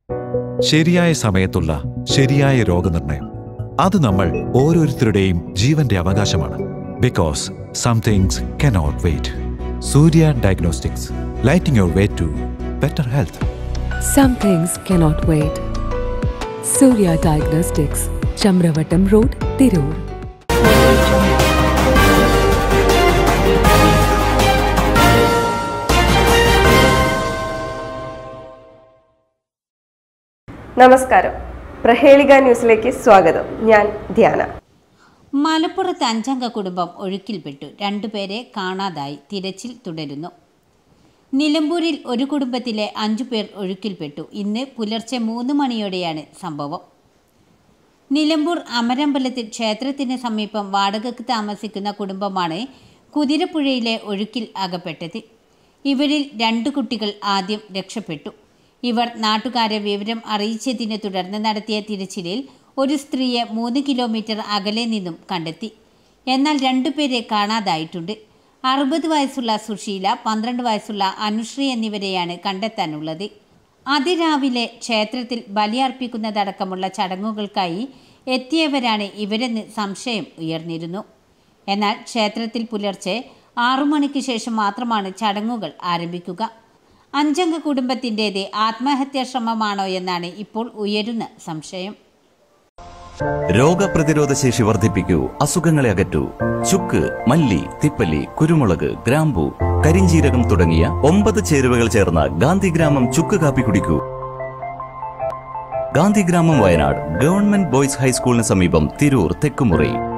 ശരിയായ സമയത്തുള്ള ശരിയായ രോഗനിർണയം അത് നമ്മൾ ഓരോരുത്തരുടെയും ജീവന്റെ അവകാശമാണ് because some things cannot wait Surya diagnostics lighting your way to better health Some things cannot wait. Surya Diagnostics, Chamravatam Road, Tirur. നമസ്കാരം പ്രഹേളിക ന്യൂസിലേക്ക് സ്വാഗതം ഞാൻ ധ്യാന മലപ്പുറത്ത് അഞ്ചംഗ കുടുംബം ഒഴുക്കിൽപ്പെട്ടു രണ്ടുപേരെ കാണാതായി തിരച്ചിൽ തുടരുന്നു നിലമ്പൂരിൽ ഒരു കുടുംബത്തിലെ അഞ്ചു പേർ ഒഴുക്കിൽപ്പെട്ടു ഇന്ന് പുലർച്ചെ മൂന്ന് മണിയോടെയാണ് സംഭവം നിലമ്പൂർ അമരമ്പലത്തിൽ ക്ഷേത്രത്തിന് സമീപം വാടകയ്ക്ക് താമസിക്കുന്ന കുടുംബമാണ് കുതിരപ്പുഴയിലെ ഒഴുക്കിൽ അകപ്പെട്ടത് ഇവരിൽ രണ്ട് കുട്ടികൾ ആദ്യം രക്ഷപ്പെട്ടു ഇവർ നാട്ടുകാരെ വിവരം അറിയിച്ചതിനെ തുടർന്ന് നടത്തിയ തിരച്ചിലിൽ ഒരു സ്ത്രീയെ മൂന്ന് കിലോമീറ്റർ അകലെ നിന്നും കണ്ടെത്തി എന്നാൽ രണ്ടുപേരെ കാണാതായിട്ടുണ്ട് അറുപത് വയസ്സുള്ള സുശീല പന്ത്രണ്ട് വയസ്സുള്ള അനുശ്രീ എന്നിവരെയാണ് കണ്ടെത്താനുള്ളത് അതിരാവിലെ ക്ഷേത്രത്തിൽ ബലിയർപ്പിക്കുന്നതടക്കമുള്ള ചടങ്ങുകൾക്കായി എത്തിയവരാണ് ഇവരെന്ന് സംശയം ഉയർന്നിരുന്നു എന്നാൽ ക്ഷേത്രത്തിൽ പുലർച്ചെ ആറു മണിക്ക് ശേഷം മാത്രമാണ് ചടങ്ങുകൾ ആരംഭിക്കുക അഞ്ചംഗ കുടുംബത്തിൻ്റേത് ആത്മഹത്യാ ശ്രമമാണോ എന്നാണ് ഇപ്പോൾ ഉയരുന്ന സംശയം രോഗപ്രതിരോധ ശേഷി വർദ്ധിപ്പിക്കൂ അസുഖങ്ങളെ അകറ്റൂ ചുക്ക് മല്ലി തിപ്പല്ലി കുരുമുളക് ഗ്രാമ്പു കരിഞ്ചീരകം തുടങ്ങിയ ഒമ്പത് ചേരുവകൾ ചേർന്ന ഗാന്ധിഗ്രാമം ചുക്ക് കാപ്പി കുടിക്കൂ ഗാന്ധിഗ്രാമം വയനാട് ഗവൺമെന്റ് ബോയ്സ് ഹൈസ്കൂളിന് സമീപം തിരൂർ തെക്കുമുറി